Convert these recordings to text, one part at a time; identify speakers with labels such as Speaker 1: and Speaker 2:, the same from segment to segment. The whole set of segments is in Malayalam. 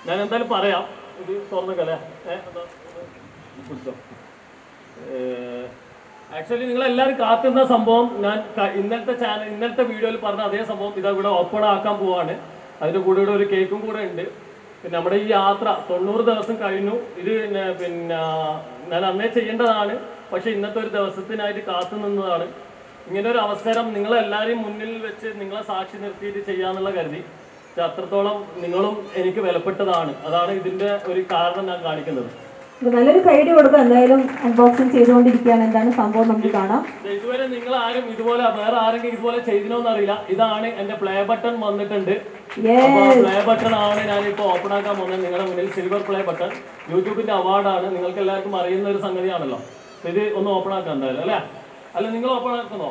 Speaker 1: ഞാൻ എന്തായാലും പറയാം ഇത് തുറന്നേക്കല്ലേ ഏഹ് പിടിച്ചോ ആക്ച്വലി നിങ്ങൾ എല്ലാവരും കാത്തുന്ന സംഭവം ഞാൻ ക- ഇന്നലത്തെ ചാനൽ ഇന്നലത്തെ വീഡിയോയിൽ പറഞ്ഞ അതേ സംഭവം ഇതാ ഇവിടെ ഓപ്പൺ ആക്കാൻ പോവാണ് അതിന്റെ കൂടെ ഇവിടെ ഒരു കേക്കും കൂടെ ഉണ്ട് പിന്നെ നമ്മുടെ ഈ യാത്ര തൊണ്ണൂറ് ദിവസം കഴിഞ്ഞു ഇത് പിന്നെ പിന്നെ ഞാൻ അന്നേ ചെയ്യേണ്ടതാണ് പക്ഷെ ഇന്നത്തെ ഒരു ദിവസത്തിനായിട്ട് കാത്തു നിന്നതാണ് ഇങ്ങനെ ഒരു അവസരം നിങ്ങളെല്ലാവരെയും മുന്നിൽ വെച്ച് നിങ്ങളെ സാക്ഷി നിർത്തിയിട്ട് ചെയ്യാന്നുള്ള കരുതി ഇത് അത്രത്തോളം നിങ്ങളും എനിക്ക് വിലപ്പെട്ടതാണ് അതാണ് ഇതിന്റെ ഒരു കാരണം ഞാൻ കാണിക്കുന്നത്
Speaker 2: അപ്പൊ നല്ലൊരു കൈഡി കൊടുക്കാം എന്തായാലും അൺബോക്സിങ് ചെയ്തുകൊണ്ടിരിക്കുകയാണ് എന്താണ് സംഭവം നമുക്ക് കാണാം
Speaker 1: ദേ ഇതുവരെ നിങ്ങൾ ആരും ഇതുപോലെ വേറെ ആരെങ്കിലും ഇതുപോലെ ചെയ്തിനോന്ന് അറിയില്ല ഇതാണ് എന്റെ പ്ലേ ബട്ടൺ വന്നിട്ടുണ്ട് അപ്പൊ പ്ലേ ബട്ടൺ ആണ് ഞാൻ ഇപ്പൊ ഓപ്പൺ ആക്കാൻ പോകുന്നത് നിങ്ങളുടെ മുന്നിൽ സിൽവർ പ്ലേ ബട്ടൺ യൂട്യൂബിന്റെ അവാർഡാണ് നിങ്ങൾക്ക് എല്ലാവർക്കും അറിയുന്ന ഒരു സംഗതിയാണല്ലോ അപ്പൊ ഇത് ഒന്ന് ഓപ്പൺ ആക്കാൻ എന്തായാലും അല്ലേ അല്ല നിങ്ങൾ ഓപ്പൺ ആക്കുന്നോ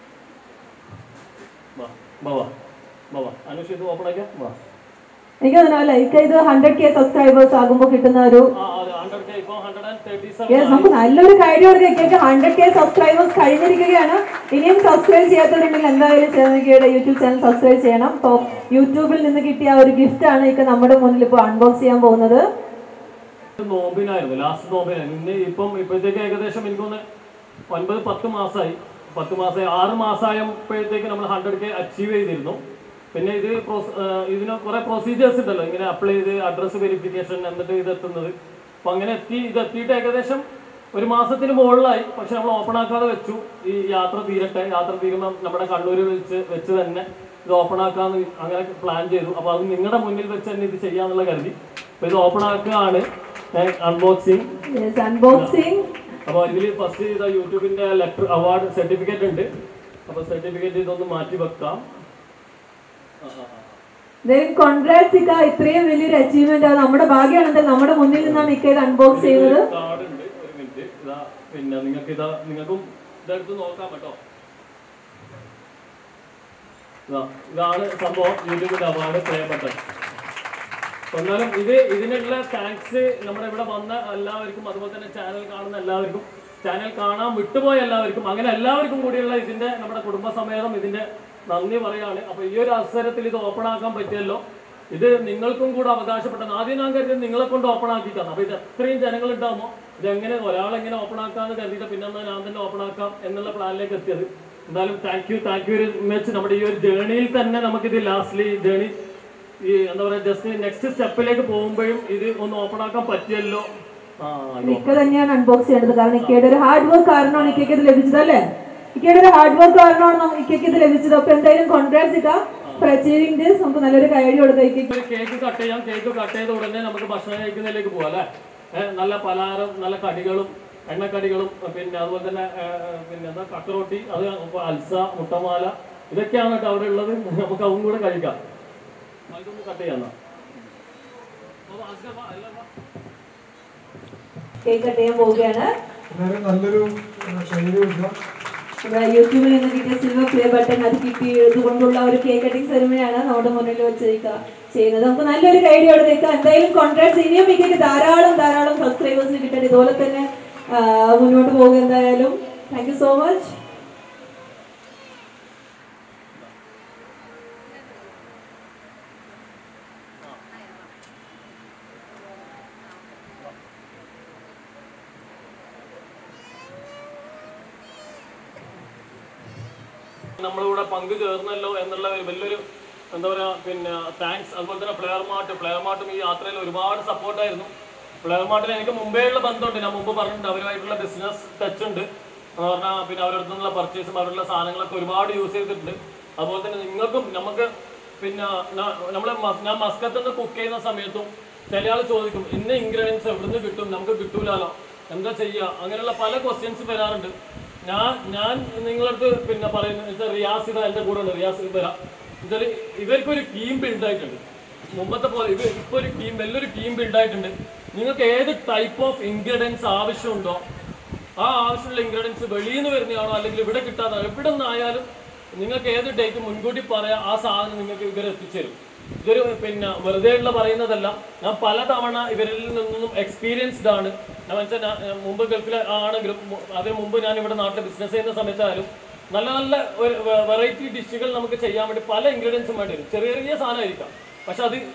Speaker 1: വാ വാ വാ വാ വാ അനുഷ് ഇത് ഓപ്പൺ ആക്കിയാ വാ
Speaker 2: എനിക്ക് തോന്നുന്നു ലൈക്ക് ഇത് ഹൺഡ്രഡ് കെ സബ്സ്ക്രൈബേഴ്സ് ആകുമ്പോൾ കിട്ടുന്ന ഒരു
Speaker 1: ആ ഹൺഡ്രഡ് കെ ഇപ്പൊ hundred and thirty
Speaker 2: Yes,
Speaker 1: seven
Speaker 2: നമുക്ക് നല്ലൊരു കാര്യം കൊടുക്കുക ഹൺഡ്രഡ് കെ സബ്സ്ക്രൈബേഴ്സ് കഴിഞ്ഞിരിക്കുകയാണ് ഇനിയും സബ്സ്ക്രൈബ് ചെയ്യാത്തവരുണ്ടെങ്കിൽ എന്തായാലും ചേർന്നിക്കയുടെ യൂട്യൂബ് ചാനൽ സബ്സ്ക്രൈബ് ചെയ്യണം അപ്പോൾ യൂട്യൂബിൽ നിന്ന് കിട്ടിയ ആ ഒരു ഗിഫ്റ്റ് ആണ് ഇപ്പൊ നമ്മുടെ മുന്നിൽ ഇപ്പോൾ അൺബോക്സ് ചെയ്യാൻ പോകുന്നത്
Speaker 1: നോമ്പിനായിരുന്നു ലാസ്റ്റ് നോമ്പിനായിരുന്നു ഇന്ന് ഇപ്പം ഇപ്പോഴത്തേക്ക് ഏകദേശം എനിക്കൊന്ന് ഒൻപത് പത്ത് മാസമായി പത്ത് മാസമായി ആറ് മാസമായപ്പോഴത്തേക്ക് നമ്മൾ ഹൺഡ്രഡ് കെ അച്ചീവ് ചെയ്തിരുന്നു പിന്നെ ഇത് പ്രോസ- ഏഹ് ഇതിന് കുറെ പ്രൊസീജിയേഴ്സ് ഉണ്ടല്ലോ ഇങ്ങനെ അപ്ലൈ ചെയ്ത് അഡ്രസ് വെരിഫിക്കേഷൻ എന്നിട്ട് ഇത് എത്തുന്നത് അപ്പൊ അങ്ങനെ എത്തി ഇത് എത്തിയിട്ട് ഏകദേശം ഒരു മാസത്തിന് മുകളിലായി പക്ഷെ നമ്മൾ ഓപ്പൺ ആക്കാതെ വെച്ചു ഈ യാത്ര തീരട്ടെ യാത്ര തീരുമ്പോൾ നമ്മുടെ കണ്ണൂർ വെച്ച് വെച്ച് തന്നെ ഇത് ഓപ്പൺ ആക്കാന്ന് അങ്ങനെ പ്ലാൻ ചെയ്തു അപ്പൊ അത് നിങ്ങളുടെ മുന്നിൽ വെച്ച് തന്നെ ഇത് ചെയ്യാന്നുള്ള കരുതി അപ്പൊ ഇത് ഓപ്പൺ ആക്കുകയാണ് അൺബോക്സിങ്
Speaker 2: അൺബോക്സിങ്
Speaker 1: അപ്പോൾ ഇതിൽ ഫസ്റ്റ് ഇതാ യൂട്യൂബിന്റെ ലെറ്റർ അവാർഡ് സർട്ടിഫിക്കറ്റ് ഉണ്ട് അപ്പോൾ സർട്ടിഫിക്കറ്റ് ഇതൊന്ന് മാറ്റി വെക്കാം ആ, ആ, ആ.
Speaker 2: കോൺഗ്രാറ്റ്സ് ഇക്ക ഇത്രയും വലിയൊരു അച്ചീവ്മെന്റ് അത് നമ്മുടെ ഭാഗ്യമാണ് എന്തായാലും നമ്മുടെ മുന്നിൽ നിന്നാണ് ഇക്ക ഇത് അൺബോക്സ് ചെയ്യുന്നത്
Speaker 1: കാർഡ് ഉണ്ട് ഒരു മിനിറ്റ് ഇതാ പിന്നെ നിങ്ങൾക്ക് ഇതാ നിങ്ങൾക്കും ഇതെടുത്ത് നോക്കാം കേട്ടോ ഇതാ ഇതാണ് സംഭവം യൂട്യൂബിന്റെ അവാർഡ് പ്ലേ ബട്ടൺ എന്നാലും ഇത് ഇതിനുള്ള താങ്ക്സ് നമ്മുടെ ഇവിടെ വന്ന എല്ലാവർക്കും അതുപോലെ തന്നെ ചാനൽ കാണുന്ന എല്ലാവർക്കും ചാനൽ കാണാൻ വിട്ടുപോയ എല്ലാവർക്കും അങ്ങനെ എല്ലാവർക്കും കൂടിയുള്ള ഇതിന്റെ നമ്മുടെ കുടുംബസമേതം ഇതിന്റെ നന്ദി പറയാണ് അപ്പൊ ഈ ഒരു അവസരത്തിൽ ഇത് ഓപ്പൺ ആക്കാൻ പറ്റിയല്ലോ ഇത് നിങ്ങൾക്കും കൂടെ അവകാശപ്പെട്ടത് ആദ്യം ഞാൻ കരുതിയത് നിങ്ങളെ കൊണ്ട് ഓപ്പൺ ആക്കിക്കാണ് അപ്പൊ ഇത് എത്രയും ജനങ്ങൾ ഉണ്ടാകുമോ ഇതെങ്ങനെ ഒരാളെങ്ങനെ ഓപ്പൺ ആക്കാന്ന് കരുതിയിട്ട് പിന്നെ എന്നാ ഞാൻ തന്നെ ഓപ്പൺ ആക്കാം എന്നുള്ള പ്ലാനിലേക്ക് എത്തിയത് എന്തായാലും thank you thank you very much നമ്മുടെ ഈ ഒരു ജേണിയിൽ തന്നെ നമുക്കിത് ലാസ്റ്റ്ലി ജേണി ഈ എന്താ പറയാ ജസ്റ്റ് നെക്സ്റ്റ് സ്റ്റെപ്പിലേക്ക് പോകുമ്പോഴും ഇത് ഒന്ന് ഓപ്പൺ ആക്കാൻ പറ്റിയല്ലോ ആ ഇത്
Speaker 2: ഇക്ക തന്നെയാണ് അൺബോക്സ് ചെയ്യേണ്ടത് കാരണം ഇക്കയുടെ ഒരു ഹാർഡ് വർക്ക് കാരണമാണ് ഇക്കയ്ക്ക് ഇത് ലഭിച്ചത് അല്ലേ ഇക്കയുടെ ഒരു ഹാർഡ് വർക്ക് കാരണമാണ് നമുക്ക് ഇക്കയ്ക്ക് ഇത് ലഭിച്ചത് അപ്പൊ എന്തായാലും കോൺഗ്രാറ്റ്സ് ഇക്ക ഫോർ അച്ചീവിംഗ് ദിസ് നമുക്ക് നല്ലൊരു കൈഡി കൊടുക്കാം ഇക്കയ്ക്ക്
Speaker 1: ഒരു കേക്ക് കട്ട് ചെയ്യാം കേക്ക് കട്ട് ചെയ്ത ഉടനെ നമുക്ക് ഭക്ഷണം കഴിക്കുന്നതിലേക്ക് പോവാം അല്ലേ ഏഹ് നല്ല പലഹാരം നല്ല കടികളും എണ്ണക്കടികളും പിന്നെ അതുപോലെ തന്നെ ഏഹ്, പിന്നെ എന്താ കക്കറോട്ടി അത് അൽസ മുട്ടമാല ഇതൊക്കെയാണ് കേട്ടോ അവിടെ ഉള്ളത് നമുക്ക് അതും കൂടെ കഴിക്കാം ഇതൊന്ന് കട്ട് ചെയ്യാം എന്നാ. അപ്പൊ അസ്ഗർ വാ, എല്ലാം വാ.
Speaker 2: കേക്ക് കട്ട് ചെയ്യാൻ പോവുകയാണ്
Speaker 3: എല്ലാവരും നല്ലൊരു ശൈലി കൊടുക്കുക
Speaker 2: ഇവിടെ യൂട്യൂബിൽ നിന്ന് കിട്ടിയ സിൽവർ പ്ലേ ബട്ടൺ അത് കിട്ടിയത് കൊണ്ടുള്ള ഒരു കേക്ക് കട്ടിംഗ് സെറിമണിയാണ് നമ്മുടെ മുന്നിൽ വെച്ച് ഇക്ക ചെയ്യുന്നത് നമുക്ക് നല്ലൊരു ഐഡിയ കൊടുത്തേക്കാം എന്തായാലും കോൺട്രാക്ട്സ് ഇനിയും ഇക്കയ്ക്ക് ധാരാളം ധാരാളം സബ്സ്ക്രൈബേഴ്സിന് കിട്ടട്ടെ ഇതുപോലെ തന്നെ ആ, മുന്നോട്ട് പോകുക എന്തായാലും താങ്ക് യു സോ മച്ച്
Speaker 1: നമ്മളിവിടെ പങ്കു ചേർന്നല്ലോ എന്നുള്ള ഒരു വലിയൊരു എന്താ പറയാ പിന്നെ താങ്ക്സ് അതുപോലെ തന്നെ ഫ്ലെയർ മാർട്ട് ഫ്ലെയർ മാർട്ടും ഈ യാത്രയിൽ ഒരുപാട് സപ്പോർട്ടായിരുന്നു ഫ്ലെയർ മാർട്ടിൽ എനിക്ക് മുമ്പേ ഉള്ള ബന്ധമുണ്ട് ഞാൻ മുമ്പ് പറഞ്ഞിട്ടുണ്ട് അവരുമായിട്ടുള്ള ബിസിനസ് ടച്ച് ഉണ്ട് എന്ന് പറഞ്ഞാൽ പിന്നെ അവരുടെ അടുത്ത് നിന്നുള്ള പർച്ചേസും അവരുടെ സാധനങ്ങളൊക്കെ ഒരുപാട് യൂസ് ചെയ്തിട്ടുണ്ട് അതുപോലെ തന്നെ നിങ്ങൾക്കും നമുക്ക് പിന്നെ നമ്മൾ ഞാൻ മസ്കത്ത് നിന്ന് കുക്ക് ചെയ്യുന്ന സമയത്തും ചില ആൾ ചോദിക്കും ഇന്ന ഇൻഗ്രീഡിയൻസ് എവിടുന്ന് കിട്ടും നമുക്ക് കിട്ടൂലാലോ എന്താ ചെയ്യുക അങ്ങനെയുള്ള പല ക്വസ്റ്റ്യൻസ് വരാറുണ്ട് ഞാൻ ഞാൻ നിങ്ങളടുത്ത് പിന്നെ പറയുന്നത് ഇത് റിയാസ് ഇതാ എൻ്റെ കൂടെ ഉണ്ട് റിയാസ് ഇത് വരാം ഇതൊരു ഇവർക്കൊരു ടീം ബിൽഡ് ആയിട്ടുണ്ട് മുമ്പത്തെ പോലെ ഇത് ഇപ്പോൾ ഒരു ടീം വലിയൊരു ടീം ബിൽഡ് ആയിട്ടുണ്ട് നിങ്ങൾക്ക് ഏത് ടൈപ്പ് ഓഫ് ഇൻഗ്രീഡിയൻസ് ആവശ്യമുണ്ടോ ആ ആവശ്യമുള്ള ഇൻഗ്രീഡിയൻസ് വെളിയിൽ നിന്ന് വരുന്നതാണോ അല്ലെങ്കിൽ ഇവിടെ കിട്ടാതെ എവിടെ നിന്നായാലും നിങ്ങൾക്ക് ഏത് ഡേറ്റ് മുൻകൂട്ടി പറയാം ആ സാധനം നിങ്ങൾക്ക് ഇവർ എത്തിച്ചേരും ഇതൊരു പിന്നെ വെറുതെ ഉള്ള പറയുന്നതല്ല ഞാൻ പലതവണ ഇവരിൽ നിന്നും എക്സ്പീരിയൻസ്ഡ് ആണ് ഞാൻ വെച്ചാൽ ഞാൻ ഞാൻ മുമ്പ് ഗൾഫിൽ ആണെങ്കിലും മു- അതിന് മുമ്പ് ഞാൻ ഇവിടെ നാട്ടിൽ ബിസിനസ് ചെയ്യുന്ന സമയത്തായാലും നല്ല നല്ല ഒരു വെറൈറ്റി ഡിഷുകൾ നമുക്ക് ചെയ്യാൻ വേണ്ടി പല ഇൻഗ്രീഡിയൻസും വേണ്ടി വരും ചെറിയ ചെറിയ സാധനമായിരിക്കാം പക്ഷെ അത്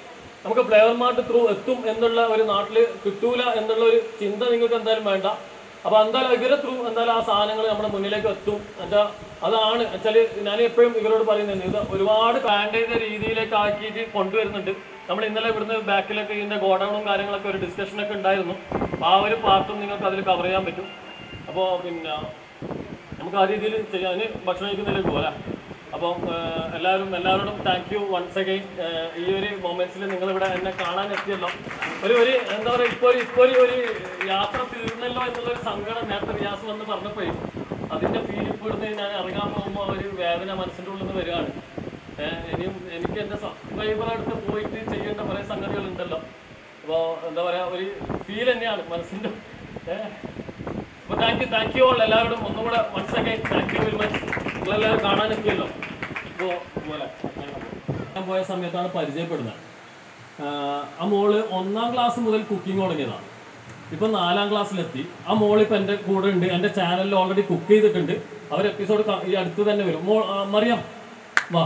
Speaker 1: നമുക്ക് ഫ്ലേവർ മാർട്ട് ത്രൂ എത്തും എന്നുള്ള ഒരു നാട്ടിൽ കിട്ടൂല എന്നുള്ള ഒരു ചിന്ത നിങ്ങൾക്ക് എന്തായാലും വേണ്ട അപ്പൊ എന്തായാലും ഇവരെ ത്രൂ എന്തായാലും ആ സാധനങ്ങൾ നമ്മുടെ മുന്നിലേക്ക് എത്തും എന്താ അതാണ് വെച്ചാൽ ഞാൻ എപ്പോഴും ഇവരോട് പറയുന്നുണ്ട് ഇത് ഒരുപാട് പ്ലാൻ ചെയ്ത രീതിയിലേക്ക് ആക്കിയിട്ട് കൊണ്ടുവരുന്നുണ്ട് നമ്മൾ ഇന്നലെ ഇവിടുന്ന് ബാക്കിലൊക്കെ ഇതിന്റെ ഗോഡൗണും കാര്യങ്ങളൊക്കെ ഒരു ഡിസ്കഷൻ ഒക്കെ ഉണ്ടായിരുന്നു അപ്പൊ ആ ഒരു പാർട്ടും നിങ്ങൾക്ക് അതിൽ കവർ ചെയ്യാൻ പറ്റും അപ്പോൾ പിന്നെ നമുക്ക് ആ രീതിയിൽ ചെയ്യാൻ ഭക്ഷണം കഴിക്കുന്നതിലേക്ക് പോരാ അപ്പോൾ എല്ലാവരും എല്ലാവരോടും താങ്ക് യു വൺസ് അഗൈൻ ഈ ഒരു മൊമെന്റ്സിൽ നിങ്ങൾ ഇവിടെ എന്നെ കാണാൻ എത്തിയല്ലോ ഒരു ഒരു എന്താ പറയുക ഇപ്പോൾ ഒരു ഇപ്പോൾ ഒരു ഒരു യാത്ര തീർന്നല്ലോ എന്നുള്ളൊരു സങ്കടം നേരത്തെ റിയാസ് വന്ന് പറഞ്ഞപ്പോഴേ അതിന്റെ ഫീൽ ഇപ്പോഴത്തെ ഞാൻ ഇറങ്ങാൻ പോകുമ്പോൾ ഒരു വേദന മനസ്സിൻ്റെ ഉള്ളിൽ നിന്ന് വരികയാണ് ഏഹ് ഇനിയും എനിക്ക് എൻ്റെ സബ്സ്ക്രൈബർ അടുത്ത് പോയിട്ട് ചെയ്യേണ്ട കുറേ സംഗതികളുണ്ടല്ലോ അപ്പോൾ എന്താ പറയുക ഒരു ഫീൽ തന്നെയാണ് മനസ്സിൻ്റെ ഏഹ് അപ്പോൾ thank you thank you all എല്ലാവരോടും ഒന്നുകൂടെ once again thank you very much നിങ്ങളെല്ലാവരും കാണാൻ എത്തിയല്ലോ അപ്പോൾ പോലെ ഞാൻ പോയ സമയത്താണ് പരിചയപ്പെടുന്നത് ആഹ് ആ മോള് ഒന്നാം ക്ലാസ് മുതൽ കുക്കിംഗ് തുടങ്ങിയതാണ് ഇപ്പം നാലാം ക്ലാസ്സിലെത്തി ആ മോൾ ഇപ്പം എൻ്റെ കൂടെ ഉണ്ട് എൻ്റെ ചാനലിൽ ഓൾറെഡി കുക്ക് ചെയ്തിട്ടുണ്ട് അവർ എപ്പിസോഡ് ഈ അടുത്ത് തന്നെ വരും മോൾ ആ, മറിയം വാ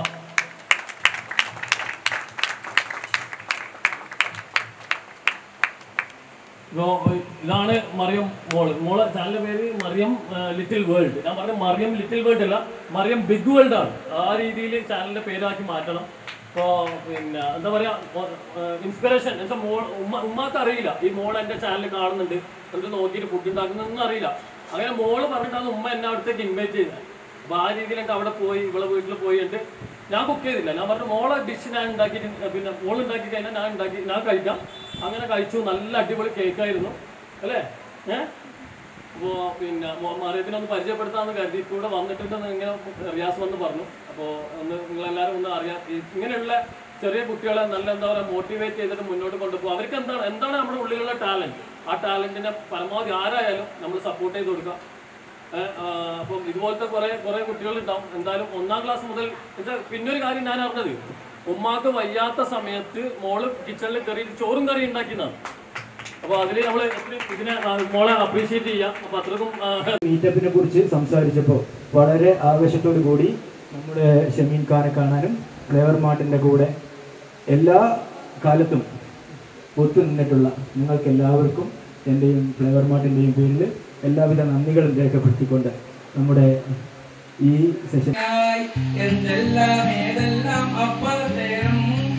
Speaker 1: ഇപ്പോ ഇതാണ് മറിയം മോള് മോളെ ചാനലിന്റെ പേര് മറിയം ലിറ്റിൽ വേൾഡ് ഞാൻ പറഞ്ഞ മറിയം ലിറ്റിൽ വേൾഡ് അല്ല മറിയം ബിഗ് വേൾഡ് ആണ് ആ രീതിയിൽ ചാനലിന്റെ പേരാക്കി മാറ്റണം ഇപ്പോ പിന്നെ എന്താ പറയാ ഇൻസ്പിറേഷൻ എന്താ മോൾ ഉമ്മ ഉമ്മാക്ക് അറിയില്ല ഈ മോൾ എന്റെ ചാനൽ കാണുന്നുണ്ട് എന്നിട്ട് നോക്കിയിട്ട് ഫുഡ് ഉണ്ടാക്കുന്നൊന്നും അറിയില്ല അങ്ങനെ മോള് പറഞ്ഞിട്ടാണ് ഉമ്മ എന്നെ അവിടത്തേക്ക് ഇൻവൈറ്റ് ചെയ്തത് അപ്പൊ ആ രീതിയിലൊക്കെ അവിടെ പോയി ഇവളെ വീട്ടിൽ പോയിട്ട് ഞാൻ കുക്ക് ചെയ്തില്ല ഞാൻ പറഞ്ഞു മോളെ ഡിഷ് ഞാൻ ഉണ്ടാക്കി പിന്നെ മോൾ ഉണ്ടാക്കി കഴിഞ്ഞാൽ ഞാൻ ഉണ്ടാക്കി ഞാൻ കഴിക്കാം അങ്ങനെ കഴിച്ചു നല്ല അടിപൊളി കേക്കായിരുന്നു അല്ലേ ഏഹ് അപ്പോൾ പിന്നെ മറിയത്തിനെ ഒന്ന് പരിചയപ്പെടുത്താമെന്ന് കരുതി ഇപ്പോൾ ഇവിടെ വന്നിട്ടുണ്ടെന്ന് ഇങ്ങനെ റിയാസ് വന്ന് പറഞ്ഞു അപ്പോൾ ഒന്ന് നിങ്ങളെല്ലാവരും ഒന്ന് അറിയാം ഈ ഇങ്ങനെയുള്ള ചെറിയ കുട്ടികളെ നല്ല എന്താ പറയുക മോട്ടിവേറ്റ് ചെയ്തിട്ട് മുന്നോട്ട് കൊണ്ടുപോകും അവർക്ക് എന്താണ് എന്താണ് നമ്മുടെ ഉള്ളിലുള്ള ടാലൻറ്റ് ആ ടാലൻറ്റിനെ പരമാവധി ആരായാലും നമ്മൾ സപ്പോർട്ട് ചെയ്ത് കൊടുക്കുക ഏഹ്, ആ, അപ്പം ഇതുപോലത്തെ കുറെ കുറെ കുട്ടികളുണ്ടാവും എന്തായാലും ഒന്നാം ക്ലാസ് മുതൽ എന്താ പിന്നൊരു കാര്യം ഞാൻ അറിഞ്ഞത് ഉമ്മാക്ക് വയ്യാത്ത സമയത്ത് മോള് കിച്ചണിൽ കയറി ചോറും കറി ഉണ്ടാക്കിയതാണ് അപ്പൊ അതില് നമ്മള് ഇതിനെ ആ, മോളെ അപ്രീഷിയേറ്റ് ചെയ്യാം അപ്പൊ അത്രക്കും ആ,
Speaker 4: മീറ്റപ്പിനെ കുറിച്ച് സംസാരിച്ചപ്പോൾ വളരെ ആവേശത്തോടു കൂടി നമ്മുടെ ഷമീൻ ഖാനെ കാണാനും ഫ്ലേവർ മാർട്ടിൻ്റെ കൂടെ എല്ലാ കാലത്തും ഒത്തു നിന്നിട്ടുള്ള നിങ്ങൾക്ക് എല്ലാവർക്കും എൻ്റെയും ഫ്ലേവർ മാർട്ടിൻ്റെയും പേരിൽ എല്ലാവിധ നന്ദികളും രേഖപ്പെടുത്തിക്കൊണ്ട് നമ്മുടെ ഈ സെഷൻ
Speaker 5: ായി എന്തെല്ലാം ഏതെല്ലാം അപ്പത്തേനും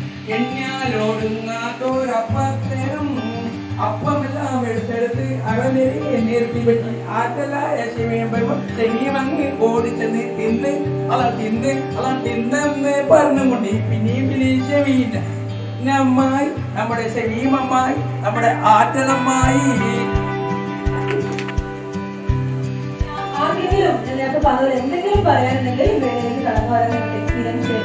Speaker 5: എണ്ണിയാലോടുങ്ങാത്തോരപ്പത്തേനും അപ്പമെല്ലാം എടുത്തെടുത്ത് അകലെറിയെ നിർത്തി വെച്ച് ആറ്റലായ ശിവയും ശനിയമങ്ങ് ഓടിച്ചെന്ന് തിന്ന് അള തിന്ന് അള തിന്നെന്ന് പറഞ്ഞുകൊണ്ട് പിന്നെയും പിന്നെയും ശമീന അമ്മായി നമ്മുടെ ശമീമമ്മായി നമ്മുടെ ആറ്റലമ്മായി
Speaker 2: ആർക്കെങ്കിലും ഇതിനകത്ത് പറഞ്ഞത് എന്തെങ്കിലും പറയാനുണ്ടെങ്കിൽ ഈ വേളയിലേക്ക് കടന്നു വരാൻ നിങ്ങൾക്ക് എക്സ്പീരിയൻസ് ചെയ്യാം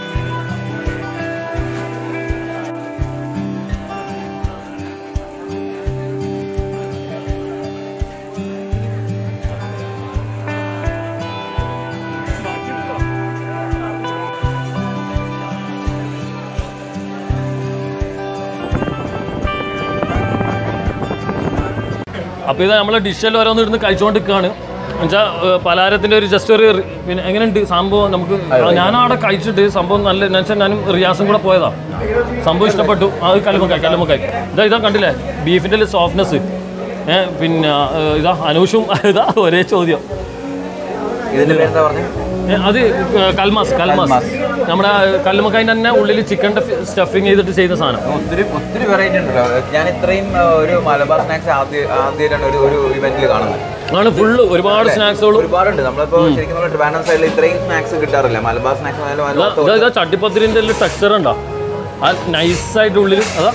Speaker 1: അപ്പൊ ഇത് നമ്മളെ ഡിഷെല്ലാം ഓരോന്ന് ഇരുന്ന് കഴിച്ചുകൊണ്ടിരിക്കുകയാണ് എന്നുവെച്ചാൽ പലഹാരത്തിന്റെ ഒരു ജസ്റ്റ് ഒരു റി- പിന്നെ എങ്ങനെയുണ്ട് സംഭവം നമുക്ക് ഞാൻ അവിടെ കഴിച്ചിട്ട് സംഭവം നല്ല എന്ന് വെച്ചാൽ ഞാനും റിയാസും കൂടെ പോയതാ സംഭവം ഇഷ്ടപ്പെട്ടു അത് കല്ലുമക്കായി കല്ലുമക്കായി ഇതാ ഇതാ കണ്ടില്ലേ ബീഫിന്റെ സോഫ്റ്റ്നെസ് ഏഹ് പിന്നെ ഏഹ്, ഇതാ അനൂഷും ഇതാ ഒരേ ചോദ്യം
Speaker 6: ഇതിന്റെ പേരെന്താ പറഞ്ഞത്
Speaker 1: ഏ, അത് കൽമാസ് കൽമാസ് നമ്മുടെ കല്ലുമക്കായി തന്നെ ഉള്ളിൽ ചിക്കൻ്റെ സ്റ്റഫിങ് ചെയ്തിട്ട് ചെയ്യുന്ന സാധനം
Speaker 6: ഒത്തിരി ഒത്തിരി വെറൈറ്റി ഉണ്ടല്ലോ ഞാൻ ഇത്രയും ആ, ഒരു മലബാർ സ്നാക്സ് ആദ്യ ആദ്യമായിട്ടാണ് ഒരു ഒരു ഇവന്റിൽ കാണുന്നത്
Speaker 1: ആണ് ഫുള്ള് ഒരുപാട് സ്നാക്സുകളും
Speaker 6: ഒരുപാടുണ്ട് നമ്മളിപ്പോ ശരിക്കും നമ്മൾ ട്രിവാൻഡ്രം സൈഡിൽ ഇത്രയും സ്നാക്സ് കിട്ടാറില്ല മലബാർ സ്നാക്സ് ആയാലും
Speaker 1: ഇതാ
Speaker 6: അതിനകത്ത്
Speaker 1: ഇതാ- ഇതാ ചട്ടിപ്പത്തിരിന്റെ ടെക്സ്ചർ ഉണ്ടോ ആ നൈസായിട്ട് ഉള്ളിൽ അതാ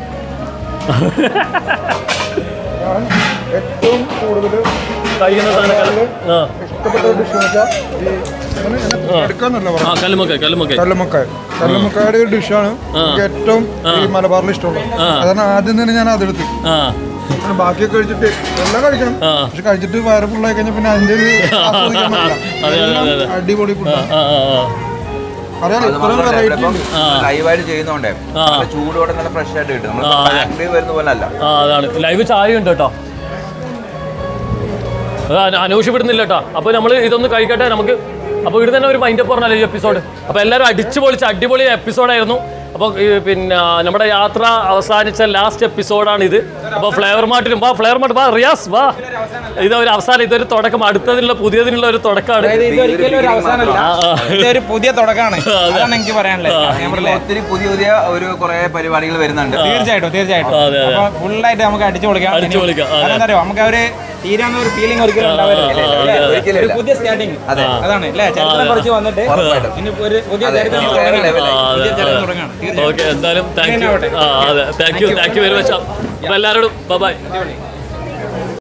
Speaker 3: ഞാൻ ഏറ്റവും കൂടുതൽ
Speaker 1: കഴിക്കുന്ന സാധനം കല്ല്- ആ
Speaker 3: ഇഷ്ടപ്പെട്ട ഒരു ഡിഷ് വെച്ചാൽ ഈ ഇങ്ങനെ ഇങ്ങനെ എടുക്കാന്നല്ല
Speaker 1: ആ
Speaker 3: പറഞ്ഞത്
Speaker 1: കല്ലുമക്കായി കല്ലുമക്കായി
Speaker 3: കല്ലുമ്മക്കായ കല്ലുമ്മക്കായുടെ ഒരു ഡിഷാണ് എനിക്ക് ഏറ്റവും ഈ മലബാറിൽ ഇഷ്ടമുള്ളത് അതാണ് ആദ്യം തന്നെ ഞാൻ അതെടുത്ത്
Speaker 1: ആ
Speaker 3: പിന്നെ ബാക്കിയൊക്കെ കഴിച്ചിട്ട് എല്ലാം കഴിക്കണം
Speaker 1: ആ.
Speaker 3: പക്ഷെ കഴിച്ചിട്ട് വയറ് ഫുള്ളായി കഴിഞ്ഞാൽ പിന്നെ അതിന്റെ ഒരു ആസ്വദിക്കാൻ പറ്റില്ല
Speaker 1: അതെ, അതെ, അതെ.
Speaker 3: എല്ലാം അടിപൊളി ഫുഡ്
Speaker 1: ആ ആ ആ
Speaker 3: അറിയാലോ
Speaker 6: അത്
Speaker 3: ഇത്രയും
Speaker 6: മാത്രമല്ല
Speaker 3: വെറൈറ്റി
Speaker 6: ഇപ്പം
Speaker 3: ഉണ്ട്
Speaker 6: ലൈവായിട്ട് ചെയ്യുന്നോണ്ടേ
Speaker 1: ആ.
Speaker 6: നല്ല ചൂടോടെ നല്ല ഫ്രഷ് ആയിട്ട് കിട്ടും നമ്മൾ
Speaker 1: ആ, അതെ.
Speaker 6: ബാങ്ക് വരുന്ന പോലെ അല്ല
Speaker 1: ആ അതാണ് ലൈവ് ചായ ഉണ്ട് കേട്ടോ അത് അന- അനൂഷ് വിടുന്നില്ല കേട്ടോ അപ്പോൾ നമ്മൾ ഇതൊന്ന് കഴിക്കട്ടെ നമുക്ക് അപ്പോൾ ഇവിടെ തന്നെ ഒരു മൈൻഡ് അപ്പ് പറഞ്ഞല്ലോ ഈ എപ്പിസോഡ് അപ്പോൾ എല്ലാവരും അടിച്ചു പൊളിച്ച് അടിപൊളി എപ്പിസോഡായിരുന്നു അപ്പോൾ പിന്നെ നമ്മുടെ യാത്ര അവസാനിച്ച ലാസ്റ്റ് എപ്പിസോഡാണ് ഇത് അപ്പോൾ ഫ്ലേവർ മാർട്ടിനും വാ ഫ്ലേവർ മാർട്ട് വാ റിയാസ് വാ ഇത് ഒരു അവസാനം ഇതൊരു തുടക്കം അടുത്തതിനുള്ള പുതിയതിനുള്ള ഒരു തുടക്കമാണ്
Speaker 7: ഇത് ഒരിക്കലും ഒരു അവസാനമല്ല
Speaker 1: ആ, ആ.
Speaker 7: ഇതൊരു പുതിയ തുടക്കമാണ് അതാണ് എനിക്ക് പറയാനുള്ളത് ഞാൻ പറഞ്ഞില്ലേ,
Speaker 6: ഒത്തിരി പുതിയ പുതിയ ഒരു കുറെ പരിപാടികൾ വരുന്നുണ്ട്
Speaker 7: തീർച്ചയായിട്ടും തീർച്ചയായിട്ടും
Speaker 1: അതെ, അതെ.
Speaker 7: അപ്പൊ ഫുള്ളായിട്ട് നമുക്ക് അടിച്ചു പൊളിക്കാം
Speaker 1: അടിച്ചു പൊളിക്കാം, അതെ.
Speaker 7: കാരണം എന്താ അറിയോ നമുക്ക് അവര് തീരാന്ന ഒരു ഫീലിംഗ് ഒരിക്കലും ഉണ്ടാവില്ല
Speaker 1: ആ, ആ,
Speaker 7: അല്ലേ?
Speaker 1: അതെ,
Speaker 6: ഒരിക്കലും
Speaker 7: ഒരു
Speaker 6: ഇല്ല.
Speaker 7: പുതിയ സ്റ്റാർട്ടിങ്
Speaker 6: അതെ.
Speaker 7: അതാണ് അല്ലേ ചരിത്രം കുറച്ച് വന്നിട്ട്
Speaker 6: ഉറപ്പായിട്ടും.
Speaker 7: ഇനി ഒരു പുതിയ
Speaker 6: അതെ,
Speaker 7: ചരിത്രം
Speaker 6: ഇനി
Speaker 7: തുടങ്ങാണ്.
Speaker 6: വേറെ ലെവലായി.
Speaker 1: ആ, അതെ,
Speaker 7: പുതിയ ചരിത്രം
Speaker 1: അതെ.
Speaker 7: തുടങ്ങാണ് തീർച്ചയായിട്ടും
Speaker 1: ഓക്കെ എന്തായാലും താങ്ക് യു
Speaker 7: ഇങ്ങനെ ആവട്ടെ.
Speaker 1: ആ അതെ thank you thank you very much അപ്പോൾ എല്ലാവരോടും ബൈ
Speaker 7: അടിപൊളി